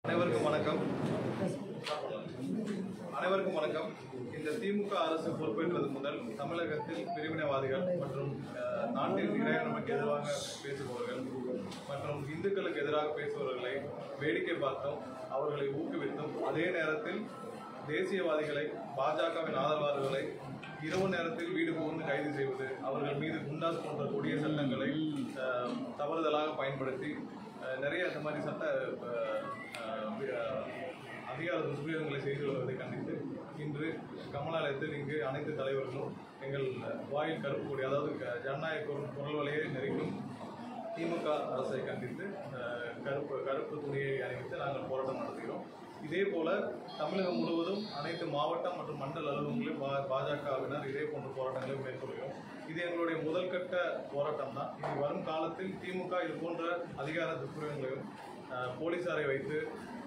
அனைவருக்கும் வணக்கம் அனைவருக்கும் வணக்கம் இந்த திமுக அரசு பொறுப்பேற்றது முதல் தமிழகத்தில் பிரிவினைவாதிகள் மற்றும் அஹ், நாட்டின் இறையாண்மைக்கு எதிராக பேசுபவர்கள் மற்றும் இந்துக்களுக்கு எதிராக பேசுபவர்களை வேடிக்கை பார்த்தோம் அவர்களை ஊக்குவித்தும் அதே நேரத்தில் தேசியவாதிகளை பாஜகவின் ஆதரவாளர்களை இரவு நேரத்தில் வீடு புகுந்து கைது செய்வது அவர்கள் மீது குண்டாஸ் போன்ற கொடிய சட்டங்களை அஹ், தவறுதலாக பயன்படுத்தி அஹ், நிறைய இந்த மாதிரி சட்ட அஹ், அஹ், அஹ், அதிகார துஷ்பிரயோகங்களை செய்து வருவதை கண்டித்து இன்று கமலாலயத்தில் இங்கு அனைத்து தலைவர்களும் எங்கள் வாயில் கருப்பு கொடி அதாவது க- ஜனநாயக குரல் குரல் வலையை நெருக்கும் திமுக அரசை கண்டித்து அஹ், கருப்பு கருப்பு துணியை அணிவித்து நாங்கள் போராட்டம் நடத்துகிறோம் இதே போல தமிழகம் முழுவதும் அனைத்து மாவட்டம் மற்றும் மண்டல அலுவலகங்களிலும் பா பாஜகவினர் இதே போன்ற போராட்டங்களை மேற்கொள்கிறோம் இது எங்களுடைய முதல் கட்ட போராட்டம் தான் இனி வரும் காலத்தில் திமுக இது போன்ற அதிகார துஷ்பிரயோகங்களையும் அஹ், போலீசாரை வைத்து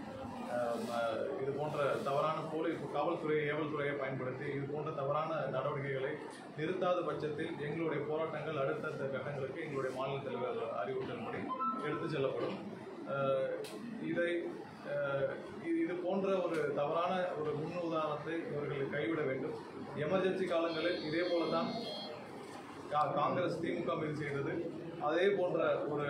அஹ் ம- இது போன்ற தவறான போலீஸ் காவல்துறை ஏவல்துறையை பயன்படுத்தி இது போன்ற தவறான நடவடிக்கைகளை நிறுத்தாத பட்சத்தில் எங்களுடைய போராட்டங்கள் அடுத்தடுத்த கட்டங்களுக்கு எங்களுடைய மாநில தலைவர் அறிவுறுத்தல்படி எடுத்து செல்லப்படும் அஹ் இதை அஹ் இது இது போன்ற ஒரு தவறான ஒரு முன் உதாரணத்தை இவர்கள் கைவிட வேண்டும் எமர்ஜென்சி காலங்களில் இதே போல தான் கா- காங்கிரஸ் திமுக மீது செய்தது அதே போன்ற ஒரு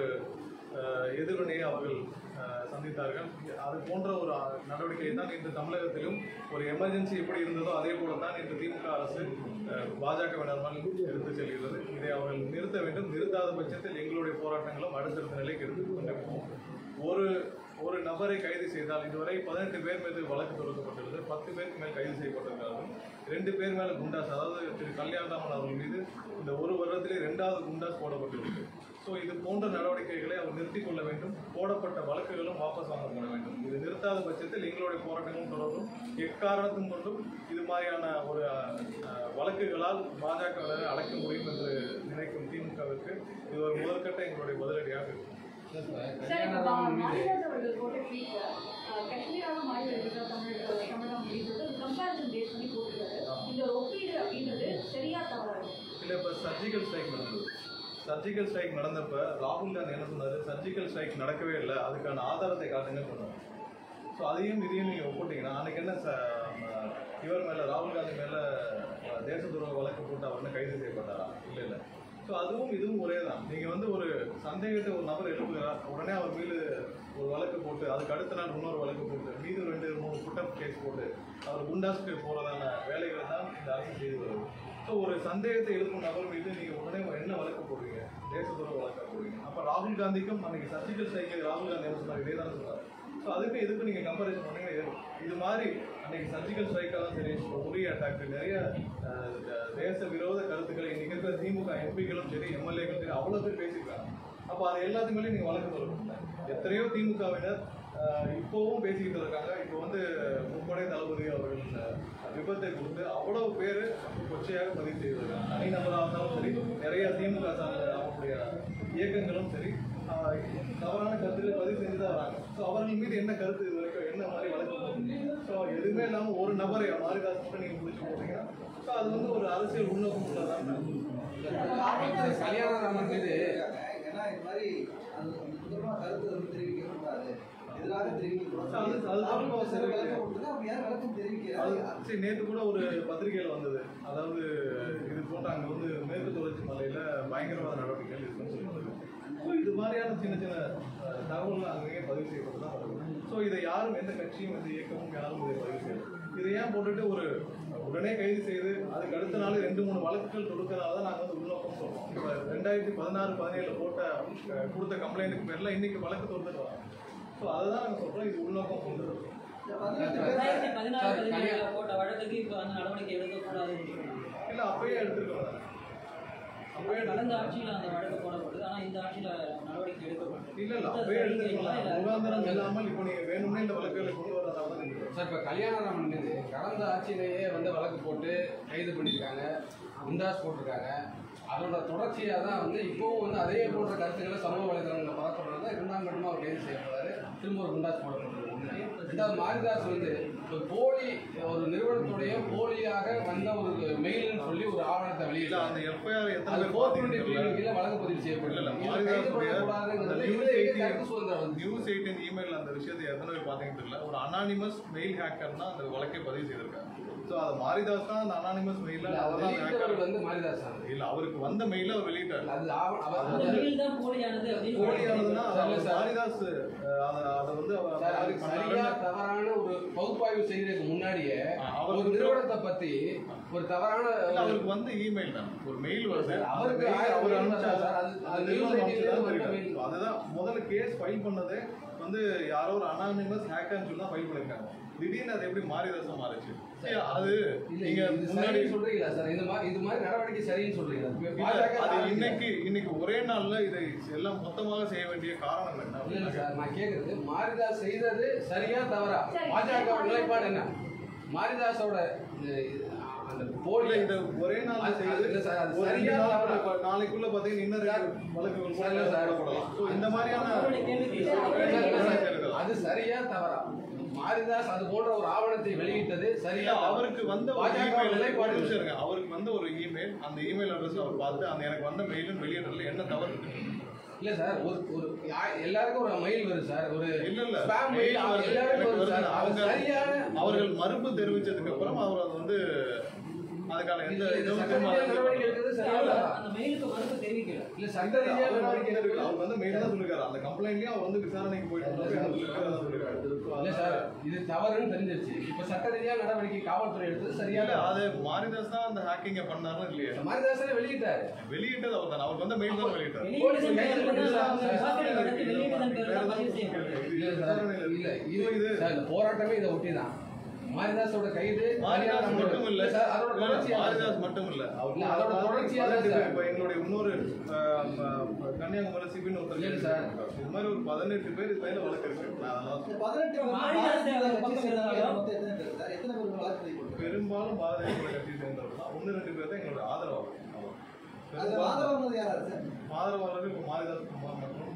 அஹ், எதிர்வினையை அவர்கள் அஹ், சந்தித்தார்கள் அது போன்ற ஒரு அஹ், நடவடிக்கையை தான் இன்று தமிழகத்திலும் ஒரு எமர்ஜென்சி எப்படி இருந்ததோ அதே போல தான் இன்று திமுக அரசு அஹ், பாஜகவினரால் எடுத்து செல்கிறது இதை அவர்கள் நிறுத்த வேண்டும் நிறுத்தாத பட்சத்தில் எங்களுடைய போராட்டங்களும் அடுத்தடுத்த நிலைக்கு எடுத்துக் கொண்டே போகும் ஒரு ஒரு நபரை கைது செய்தால் இதுவரை பதினெட்டு பேர் மீது வழக்கு தொடுக்கப்பட்டுள்ளது பத்து பேருக்கு மேல் கைது செய்யப்பட்டிருக்கிறார்கள் ரெண்டு பேர் மேல குண்டாஸ் அதாவது திரு கல்யாணராமன் அவர்கள் மீது இந்த ஒரு வருடத்திலே இரண்டாவது குண்டாஸ் போடப்பட்டுள்ளது ஸோ இது போன்ற நடவடிக்கைகளை அவர் நிறுத்திக் கொள்ள வேண்டும் போடப்பட்ட வழக்குகளும் வாபஸ் வாங்கப்பட வேண்டும் இது நிறுத்தாத பட்சத்தில் எங்களுடைய போராட்டங்களும் தொடரும் எக்காரணத்தும் கொண்டும் இது மாதிரியான ஒரு அஹ், வழக்குகளால் பாஜகவினரை அழைக்க முடியும் என்று நினைக்கும் திமுகவிற்கு இது ஒரு முதற்கட்ட எங்களுடைய பதிலடியாக இருக்கும் சார் இப்போ பா- மாரிதாஸ் அவர்கள் போட்ட ட்வீட் காஷ்மீராக மாறி வருகிறது தமிழக தமிழகம் அப்படின்றது கம்பேரிசன் பேஸ் பண்ணி போட்டிருக்காரு இந்த ஒரு ஒப்பீடு அப்படின்றது சரியா தவறாது இல்லை இப்போ சர்ஜிக்கல் ஸ்ட்ரைக் நடந்தது சர்ஜிக்கல் ஸ்ட்ரைக் நடந்தப்ப ராகுல் காந்தி என்ன சொன்னார் சர்ஜிக்கல் ஸ்ட்ரைக் நடக்கவே இல்லை அதுக்கான ஆதாரத்தை காட்டுங்க சொன்னார் ஸோ அதையும் இதையும் நீங்கள் ஒப்பிட்டீங்கன்னா அன்னைக்கு என்ன ச ம- இவர் மேலே ராகுல் காந்தி மேலே தேச துரோக வழக்கு போட்டு அவர் என்ன கைது செய்யப்பட்டாரா இல்லை இல்லை ஸோ அதுவும் இதுவும் ஒரே தான் நீங்கள் வந்து ஒரு சந்தேகத்தை ஒரு நபர் எழுப்புகிறார் உடனே அவர் மீது ஒரு வழக்கு போட்டு அதுக்கு அடுத்த நாள் இன்னொரு வழக்கு போட்டு மீது ரெண்டு மூணு குற்றம் கேஸ் போட்டு அவர் குண்டாஸ்க்கு போகிறதான வேலைகளை தான் இந்த அரசு செய்து வருது ஸோ ஒரு சந்தேகத்தை எழுப்பும் நபர் மீது நீங்கள் உடனே என்ன வழக்கு போடுவீங்க தேச துரோக வழக்கா போடுவீங்க அப்போ ராகுல் காந்திக்கும் அன்னைக்கு சர்ஜிக்கல் ஸ்ட்ரைக்கு ராகுல் காந்தி என்ன சொன்னார் இதே தானே சொன்னார் ஸோ அதுக்கு இதுக்கு நீங்கள் கம்பேரிசன் பண்ணீங்கன்னா இது இது மாதிரி அன்னைக்கு சர்ஜிக்கல் ஸ்ட்ரைக்காக சரி உரிய அட்டாக் நிறைய அஹ், த- தேச விரோத கருத்துக்களை இன்னைக்கு இருக்கிற திமுக எம்பிக்களும் சரி எம்எல்ஏக்களும் சரி அவ்வளோ பேர் பேசியிருக்காங்க அப்போ அது எல்லாத்துக்கு மேலே நீங்கள் வழக்கு சொல்லணும் எத்தனையோ திமுகவினர் அஹ், இப்போவும் பேசிக்கிட்டு இருக்காங்க இப்போ வந்து முப்படை தளபதி அவர்கள் அஹ், விபத்தை கொடுத்து அவ்வளவு பேர் கொச்சையாக பதிவு செய்திருக்காங்க தனிநபராக இருந்தாலும் சரி நிறைய திமுக சார்ந்த அவங்களுடைய இயக்கங்களும் சரி ஆஹ் தவறான கருத்துக்களை பதிவு செஞ்சு தான் வராங்க ஸோ அவர்கள் மீது என்ன கருத்து இது வரைக்கும் என்ன மாதிரி வழக்கு ஸோ எதுவுமே இல்லாமல் ஒரு நபரை மாரிதாஸ் மட்டும் நீங்கள் பிடிச்சி போட்டீங்கன்னா ஸோ அது வந்து ஒரு அரசியல் உள்நோக்கம் உள்ளதான் கல்யாணராமன் மீது ஏன்னா இது மாதிரி அது சுத்தமா கருத்து வந்து தெரிவிக்க கூடாது எதிராக தெரிவிக்க அது- அது தப்பு சரி. விளக்கம் கொடுத்தா அப்ப யார் விளக்கம் அது தெரிவிக்கிறாங்க சரி நேற்று கூட ஒரு பத்திரிகையில் வந்தது அதாவது இது போன்ற அங்கே வந்து மேற்கு தொடர்ச்சி மலையில் பயங்கரவாத நடவடிக்கைகள் இருக்குன்னு சொல்லுவாங்க ஸோ இது மாதிரியான சின்ன சின்ன அஹ், தகவல்கள் அங்கேயே பதிவு செய்யப்பட்டு தான் வருது ஸோ இதை யாரும் எந்த கட்சியும் எந்த இயக்கமும் யாரும் இதை பதிவு செய்யல இதை ஏன் போட்டுட்டு ஒரு உடனே கைது செய்து அதுக்கு அடுத்த நாள் ரெண்டு மூணு வழக்குகள் தொடுக்கிறதால தான் நாங்கள் வந்து உள்நோக்கம் சொல்றோம் இப்போ ரெண்டாயிரத்தி பதினாறு பதினேழில் போட்ட அஹ், கொடுத்த கம்ப்ளைண்ட்டுக்கு பேரில் இன்னைக்கு வழக்கு தொடுத்துட்டு வரோம் ஸோ அதுதான் நாங்கள் சொல்கிறோம் இது உள்நோக்கம் கொண்டது இந்த பதினெட்டு பேர் ரெண்டாயிரத்தி பதினாறு பதினேழுல போட்ட வழக்குக்கு இப்போ அந்த நடவடிக்கை எடுக்கக்கூடாதுன்னு சொல்றாங்க. இல்லை அப்பயே எடுத்துருக்கோம் தானே அப்பயே கடந்த ஆட்சியில் அந்த வழக்கு போடப்படுது ஆனால் இந்த ஆட்சியில் நடவடிக்கை எடுக்கப்பட்டது இல்ல இல்ல அப்பவே எடுத்துக்கலாம் முகாந்திரம் இல்லாமல் இப்போ நீங்க வேணும்னே இந்த வழக்குகளை கொண்டு வரதால தான் நீங்க சார் இப்போ கல்யாணராமன் மீது கடந்த ஆட்சியிலேயே வந்து வழக்கு போட்டு கைது பண்ணியிருக்காங்க குண்டாஸ் போட்டிருக்காங்க அதோட தொடர்ச்சியாக தான் வந்து இப்போவும் வந்து அதே போன்ற கருத்துக்களை சமூக வலைதளங்களில் பரப்புறது தான் இரண்டாம் கட்டமாக அவர் கைது செய்யப்படுறாரு திரும்ப ஒரு குண்டாஸ் போடப்பட்டது ஒண்ணு. ரெண்டாவது மாரிதாஸ் வந்து ஒரு போலி ஒரு நிறுவனத்துடைய போலியாக வந்த ஒரு மெயில்னு சொல்லி ஒரு ஆவணத்தை இல்ல வெளியில அந்த எஃப்ஐஆர் எத்தனை அது பேர் ஃபோர் டுவெண்ட்டி பார்த்தீங்கன்னு கீழே வழக்கு பதிவு செய்யப்படல இல்ல, இல்ல, இதை மாரிதாஸ் கைது உடைய பண்ணக்கூடாதுங்கிறதுல நியூஸ் இதுல எயிட்டீன் கருத்து சுதந்திரம் வந்து நியூஸ் எயிட்டின் இமெயில் அந்த விஷயத்தை எத்தனை பேர் பார்த்தீங்கன்னு தெரியல ஒரு அனானிமஸ் மெயில் ஹேக்கர் தான் அந்த வழக்கை பதிவு செய்திருக்காங்க ஸோ அது மாரிதாஸ் தான் அந்த அனானிமஸ் மெயில இல்ல, அவர் தான் வெளியிட்டவர் ஹேக்கர் வந்து மாரிதாஸ் தான் இல்ல அவருக்கு வந்த மெயில அவர் வெளியிட்டார் அது ஆவணம் அவர் அந்த அது- மெயில் தான் போலியானது அப்படின்னு போலியானதுன்னா சார், அவர் சார். மாரிதாஸ் அஹ், அதை அதை வந்து அவர் அந்த சார், அது மாதிரி சரியா பண்ணாருன்னு தவறான ஒரு பகுப்பாய்வு செய்யறதுக்கு முன்னாடியே ஆ, அவர் ஒரு வந்து- நிறுவனத்தை பத்தி ஒரு தவறான இல்ல, அவருக்கு வந்து இமெயில் தான் ஒரு மெயில் வருது சார், அந்த அவருக்கு mail ஆயிரம் அவர் mail அனுப்பிச்சா வரலாம் சார். அது- அந்த அது நிறுவனம் news அனுப்பிச்சதா ஐடியில தெரியும். வந்த mail. அதுதான் முதல்ல கேஸ் ஃபைல் பண்ணதே வந்து யாரோ ஒரு அனானிமஸ் ஹேக்கர்னு சொல்லி தான் ஃபைல் பண்ணிருக்காங்க திடீர்னு அது எப்படி மாறிதாசா மாறுச்சு சரி, அது இல்ல நீங்க இது முன்னாடி சரின்னு சொல்றீங்களா சார் இந்த மாதிரி இது மாதிரி நடவடிக்கை சரின்னு சொல்றீங்களா இல்ல, பாஜக அது ஆரம்பிக்கல. இன்னைக்கு இன்னைக்கு ஒரே நாள்ல இதை எல்லாம் மொத்தமாக செய்ய வேண்டிய காரணம் என்ன இல்ல இல்ல சார் நான் கேக்குறது மாரிதாஸ் செய்தது சரியா தவறா சரி. பாஜக நிலைப்பாடு என்ன மாரிதாஸோட இது- அந்த போலி இல்ல, இதை ஒரே நாள்ல அது- செய்து இல்ல சார், அது ஒரு ரெண்டு சரியா நாள் தவறா? இப்ப நாளைக்குள்ள பாத்தீங்கன்னா இன்னும் ரெண்டு வழக்குகள் கூட இல்ல சார். போடலாம். So, இந்த மாதிரியான அவருடைய கேள்விக்கு இல்ல, இல்ல, இல்ல, இருக்கலாம். அது சரியா தவறா மாரிதாஸ் அது போன்ற ஒரு ஆவணத்தை வெளியிட்டது இல்ல, சரியா அவருக்கு வந்த ஒரு பாஜக email- ஒரு நிலைப்பாடு நிமிஷம் இருங்க. அவருக்கு வந்த ஒரு இமெயில் அந்த இமெயில் அட்ரஸ் அவர் பார்த்து அந்த எனக்கு வந்த மெயிலும் வெளியிடல என்ன தவறு இருக்கு இல்ல சார் ஒரு ஒரு யா- எல்லாருக்கும் ஒரு மெயில் வரும் சார் ஒரு இல்ல இல்ல ஸ்பாம் mail மெயில் வருது, எல்லாருக்கும் எனக்கு வரும் வருது. சார் அவங்க அவங்க சரியான அவர்கள் மறுப்பு தெரிவிச்சதுக்கு அப்புறம் அவர் அது வந்து அதுக்கான எந்த இது இதுவும் சட்ட திரும்ப ரீதியா நடவடிக்கை எடுக்கிறது சரியா தவறா? அந்த மெயிலுக்கு மறுப்பு தெரிவிக்கல இல்ல சட்ட ரீதியா நடவடிக்கை எடுக்கிறது அவர் வந்து மெயில் தான் சொல்லிருக்காரு அந்த கம்ப்ளைண்ட்லயும் அவர் வந்து விசாரணைக்கு போயிட்டு இருந்தப்ப என்ன சொல்லிருக்காரு, அதான் சொல்லிருக்காரு. இல்ல சார் இது தவறுன்னு தெரிஞ்சிருச்சு இப்ப சட்ட ரீதியா நடவடிக்கை காவல்துறை எடுத்தது சரியா இல்ல அது மாரிதாஸ் தான் அந்த ஹேக்கிங்க பண்ணாரு இல்லையா மாரிதாசனே வெளியிட்டாரு வெளியிட்டது அவர் தான் அவருக்கு வந்து மெயில் தான் வெளியிட்டார் வெளியிட்டதன் பேர்ல தான் அவங்க விசாரணை நடத்தி வெளியிட்டதன் பேர்ல தான் பதிவு செய்யப்பட்டது இல்ல சார் இல்ல இது சார் இந்த போராட்டமே இதை ஒட்டி தான் மாரிதாஸோட கைது மாரிதாஸ் சரியான மட்டும் இல்ல சார் அதோட இல்ல, தொடர்ச்சியா மாரிதாஸ் மட்டும் இல்ல இல்ல, அதோட தொடர்ச்சியா தான் பதினெட்டு சார். பேர். இப்ப எங்களுடைய இன்னொரு அஹ், ம- கன்னியாகுமரி சிபின்னு ஒருத்தர் இல்ல சார். இது மாதிரி ஒரு பதினெட்டு பேர் இது மேல வழக்கு இருக்கு நான் அதெல்லாம் பதினெட்டு வந்து மாநில சேவை கட்சி பக்கம் சேர்ந்தவங்க இருந்தாலும் மொத்தம் எத்தனை பேர் சார்? எத்தனை பேர் வழக்கு பதிவு போட்டிருக்காங்க? பெரும்பாலும் பாரதிய ஜனதா கட்சி சேர்ந்தவர்கள் தான் ஒன்னு ரெண்டு பேர் தான் எங்களுடைய ஆதரவாளர் அதுல ஆதரவானது யாரா சார் ஆதரவாளர்கள் இப்ப மாரிதாஸ் குமார் மற்றும்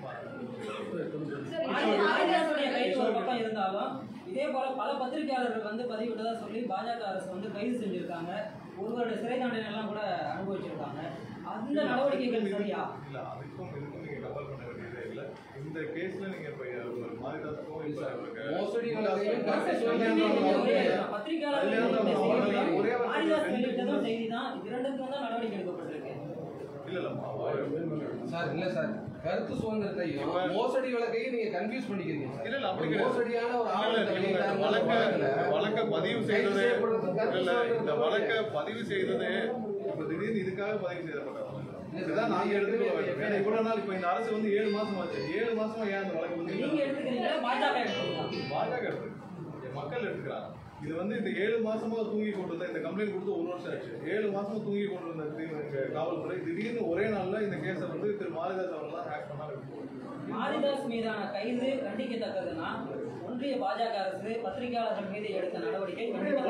சரி, மாநில மாநிலத்துடைய கைது ஒரு பக்கம் இருந்தாலும் இதே போல பல பத்திரிகையாளர்கள் வந்து பதிவிட்டதா சொல்லி பாஜக அரசு வந்து கைது செஞ்சிருக்காங்க ஒரு வருட சிறை தண்டனை எல்லாம் கூட அனுபவிச்சிருக்காங்க அந்த நடவடிக்கைகள் சரியா இல்ல அதுக்கும் இதுக்கும் நீங்க கம்பேர் பண்ண வேண்டியதே இல்ல இந்த கேஸ்ல நீங்க இப்ப ஒரு மாரிதாஸுக்கும் இப்ப அவருக்கு மோசடி வழக்கையும் கருத்து ரெண்டுமே சுதந்திரம் ஒரே வந்து- தான். பத்திரிகையாளர்கள் அதுல வெளியிட்ட அவங்க செய்தியும் ஒரே வார்த்தை மாரிதாஸ் ரெண்டு வெளியிட்டதும் செய்தி தான் இது ரெண்டுக்கும் தான் நடவடிக்கை எடுக்கப்பட்டிருக்கு இல்ல இல்ல அவர் சார் இல்ல சார் கருத்து சுதந்திரத்தையும் மோசடி வழக்கையும் நீங்க கன்ஃபியூஸ் பண்ணிக்கிறீங்க சார். இல்ல, இல்ல, அப்படி ஒரு கிடையாது. மோசடியான ஒரு இல்ல, ஆவணத்தை இல்ல, இவங்க வெளியிட்டாங்க வழக்க வழக்குல வழக்க பதிவு கைது செய்தது செய்யப்படுறது கருத்து இல்ல இந்த சுதந்திரத்தோட வழக்க பதிவு செய்தது இப்ப திடீர்னு இதுக்காக பதிவு செய்யப்பட்ட வழக்கு. இதுதான் நாங்க எடுத்துக்க வேண்டும் ஏன்னா இவ்வளவு நாள் இப்ப இந்த அரசு வந்து ஏழு மாசம் ஆச்சு ஏழு மாசமா ஏன் அந்த வழக்கு வந்து நீங்க எடுத்துக்கிறீங்களா பாஜக எடுத்துக்கிறீங்களா பாஜக எடுத்து மக்கள் எடுத்துக்கிறாங்க இது வந்து இந்த ஏழு மாசமா தூங்கி கொண்டிருந்த இந்த கம்ப்ளைண்ட் கொடுத்து ஒரு வருஷம் ஆச்சு ஏழு மாசமா தூங்கி கொண்டிருந்த தி- இந்த காவல்துறை திடீர்னு ஒரே நாள்ல இந்த கேஸை வந்து திரு மாரிதாஸ் அவர்கள் தான் ஹேக் பண்ணாரு மாரிதாஸ் மீதான கைது கண்டிக்கத்தக்கதுன்னா ஒன்றிய பாஜக அரசு பத்திரிகையாளர்கள் மீது எடுத்த நடவடிக்கை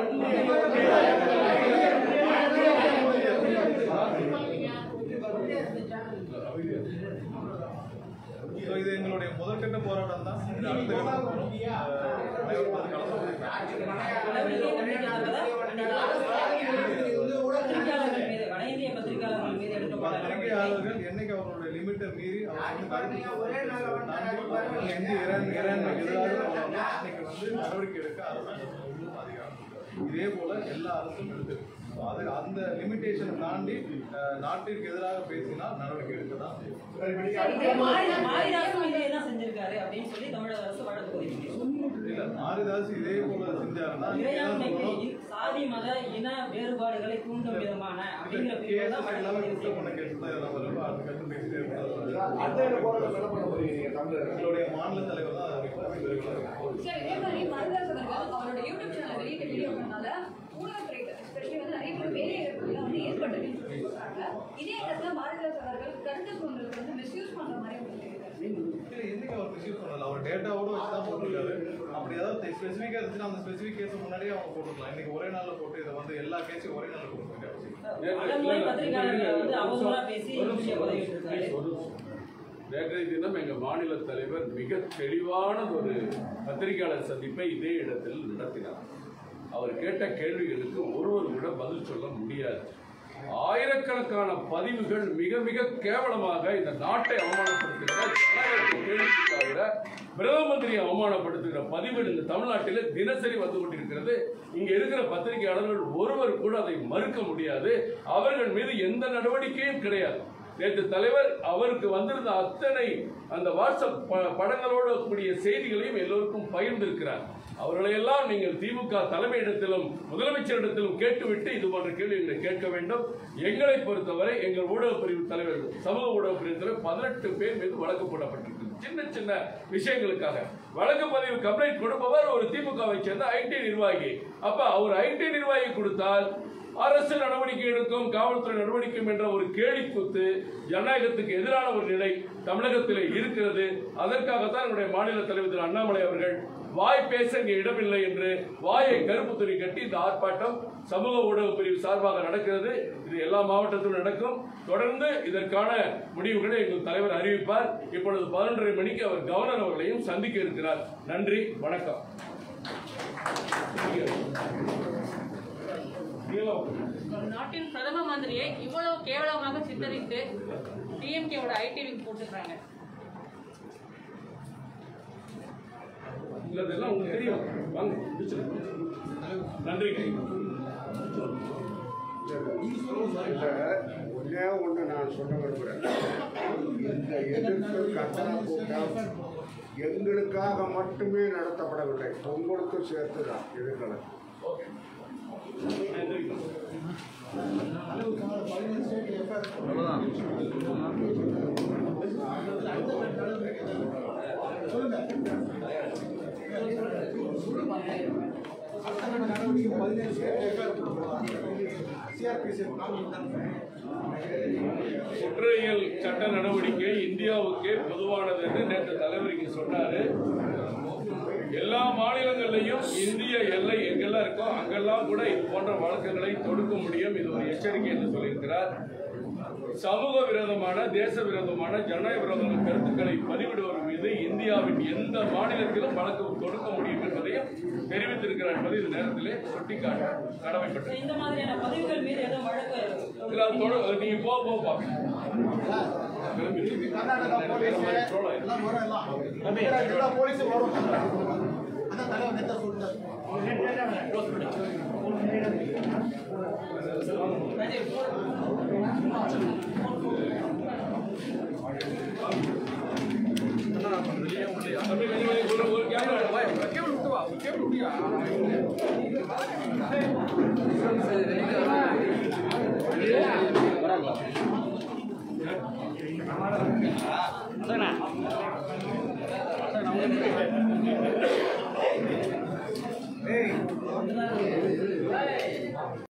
ஸோ இது எங்களுடைய முதற்கட்ட போராட்டம் தான் இது அடுத்த கட்ட போறோம். அஹ் அனைவரும் அது பத்திரிகையாளர்கள் மீது வட இந்திய பத்திரிகையாளர்கள் மீது எடுக்கப்பட்ட நடவடிக்கை பத்திரிகையாளர்கள் என்னைக்கு அவர்களுடைய லிமிட்டை மீறி அவர் வந்து கருத்து தாண்டி இந்திய இரான் இரானுக்கு எதிராக போனாலும் அன்னைக்கு வந்து நடவடிக்கை எடுக்க அரசாங்கம் முழு அதிகாரம் இருக்கு. இதே போல எல்லா அரசும் எடுத்து அது அந்த லிமிட்டேஷனை தாண்டி அஹ், நாட்டிற்கு எதிராக பேசினால் நடவடிக்கை எடுக்க தான் செய்யும் சரி, இதே மாதிரி மாரிதாசும் இதே தான் செஞ்சிருக்காரு அப்படின்னு சொல்லி தமிழக அரசு வழக்கு பதிவு இல்ல மாரிதாஸ் இதே போல செஞ்சாருன்னா நீங்க என்ன இறையாண்மைக்கு சொல்லணும்? சாதி மத இன வேறுபாடுகளை தூண்டும் விதமான அப்படிங்கிற பிரிவு தான் கேசஸ் வழக்கு எல்லாமே பதிவு குற்றம் பண்ண செய்யப்பட்டது. கேஸ் தான் இதெல்லாம் வரும் அடுத்த கட்டம் பேசிட்டே இருப்பாரு. அடுத்த என்ன போராட்டம் என்ன பண்ண போறீங்க நீங்க தமிழர் எங்களுடைய மாநில தலைவர் தான் அதை விரும்புகிறார். சரி, இதே மாதிரி மருதாஸ் அவர்கள் அவரோட யூடியூப் சேனல் வெளியிட்ட வீடியோ பண்ணால ஊடகத்துறை especially வந்து நிறைய பேர் வேலை இழப்புகள் வந்து ஏற்பட்டதுன்னு சொல்லி சொல்றாங்க. இதே இடத்துல மருதாஸ் அவர்கள் கருத்து சுதந்திரத்தை வந்து மிஸ்யூஸ் பண்ற மாதிரி உங்களுக்கு தெரியுது. இல்ல, என்னைக்கு அவர் misuse பண்ணல? அவர் dataவோட வச்சு தான் போட்டிருக்காரு. அப்படி ஏதாவது specific ஆ இருந்துச்சுன்னா அந்த specific case அ முன்னாடியே அவங்க போட்டிருக்கலாம். இன்னைக்கு ஒரே நாள்ல போட்டு இதை வந்து எல்லா கேஸையும் ஒரே நாள்ல கொடுக்க வேண்டிய அவசியம் இல்லை. பல முறை பத்திரிகையாளர்களை வந்து அவதூறா பேசி வீடியோ பதிவிட்டிருக்காரு நேற்றைய தினம் எங்கள் மாநில தலைவர் மிக தெளிவான ஒரு பத்திரிகையாளர் சந்திப்பை இதே இடத்தில் நடத்தினார் அவர் கேட்ட கேள்விகளுக்கு ஒருவர் கூட பதில் சொல்ல முடியாது ஆயிரக்கணக்கான பதிவுகள் மிக மிக கேவலமாக இந்த நாட்டை அவமானப்படுத்துகிற ஜனநாயகத்தை கேள்விக்காகிற பிரதம மந்திரியை அவமானப்படுத்துகிற பதிவுகள் இந்த தமிழ்நாட்டில் தினசரி வந்து கொண்டிருக்கிறது இங்க இருக்கிற பத்திரிகையாளர்கள் ஒருவர் கூட அதை மறுக்க முடியாது அவர்கள் மீது எந்த நடவடிக்கையும் கிடையாது நேற்று தலைவர் அவருக்கு வந்திருந்த அத்தனை அந்த வாட்ஸ்அப் ப- படங்களோடு கூடிய செய்திகளையும் எல்லோருக்கும் பகிர்ந்திருக்கிறார் அவர்களையெல்லாம் நீங்கள் திமுக தலைமையிடத்திலும் முதலமைச்சரிடத்திலும் கேட்டுவிட்டு இது போன்ற கேள்விகளை கேட்க வேண்டும் எங்களை பொறுத்தவரை எங்கள் ஊடக பிரிவு தலைவர் சமூக ஊடக பிரிவு தலைவர் பதினெட்டு பேர் மீது வழக்கு போடப்பட்டிருக்கு சின்ன சின்ன விஷயங்களுக்காக வழக்கு பதிவு கம்ப்ளைண்ட் கொடுப்பவர் ஒரு திமுகவை சேர்ந்த ஐடி நிர்வாகி அப்ப அவர் ஐடி நிர்வாகி கொடுத்தால் அரசு நடவடிக்கை எடுக்கும் காவல்துறை நடவடிக்கை என்ற ஒரு கேலிக்கூத்து ஜனநாயகத்துக்கு எதிரான ஒரு நிலை தமிழகத்தில் இருக்கிறது அதற்காகத்தான் என்னுடைய மாநில தலைவர் திரு அண்ணாமலை அவர்கள் வாய் பேச இங்கே இடமில்லை என்று வாயை கருப்பு துணி கட்டி இந்த ஆர்ப்பாட்டம் சமூக ஊடக பிரிவு சார்பாக நடக்கிறது இது எல்லா மாவட்டத்திலும் நடக்கும் தொடர்ந்து இதற்கான முடிவுகளை எங்கள் தலைவர் அறிவிப்பார் இப்பொழுது பதினொன்றரை மணிக்கு அவர் கவர்னர் அவர்களையும் சந்திக்க இருக்கிறார் நன்றி வணக்கம் ஒரு நாட்டின் பிரதம மந்திரியை இவ்வளவு கேவலமாக சித்தரித்து டிஎம்கேவோட ஐடி விங் போட்டுக்கிறாங்க இல்ல, இதெல்லாம் உங்களுக்கு தெரியும் வாங்க முடிச்சிருங்க. நன்றிங்க இல்ல, ஒண்ணே ஒண்ணு நான் சொல்ல விரும்புகிறேன் இந்த எதிர்ப்பு கண்டன கூட்டம் எங்களுக்காக மட்டுமே நடத்தப்படவில்லை உங்களுக்கும் சேர்த்து தான் எதிர்க்கலாம் குற்றவியல் சட்ட நடவடிக்கை இந்தியாவுக்கே பொதுவானது என்று நேற்று தலைவர் இங்க சொன்னாரு எல்லா மாநிலங்கள்லையும் இந்திய எல்லை எங்கெல்லாம் இருக்கோ அங்கெல்லாம் கூட இது போன்ற வழக்குகளை தொடுக்க முடியும் இது ஒரு எச்சரிக்கை என்று சொல்லியிருக்கிறார் சமூக விரோதமான தேச விரோதமான ஜனநாயக விரோதமான கருத்துக்களை பதிவிடுவர் மீது இந்தியாவின் எந்த மாநிலத்திலும் வழக்கு தொடுக்க முடியும் என்பதையும் தெரிவித்திருக்கிறார் என்பதை இந்த நேரத்திலே சுட்டிக்காட்ட கடமைப்பட்டது இந்த மாதிரியான பதிவுகள் மீது எதுவும் வழக்கு இல்ல, அது தொடு- நீங்க போக போக பாப்பீங்க கர்நாடகா போலீஸ் எல்லாம் வரும் எல்லாம் எல்லா போலீஸும் வரும் அதான் தலைவர் நேத்தா சொல்லிட்டாரு தம்பி, கொஞ்சம் கொஞ்சம் ஒரு- ஒரு கேமரா எடு. வா, கேபிள் விட்டு வா, கேபிள் விட்டியா? ஏய்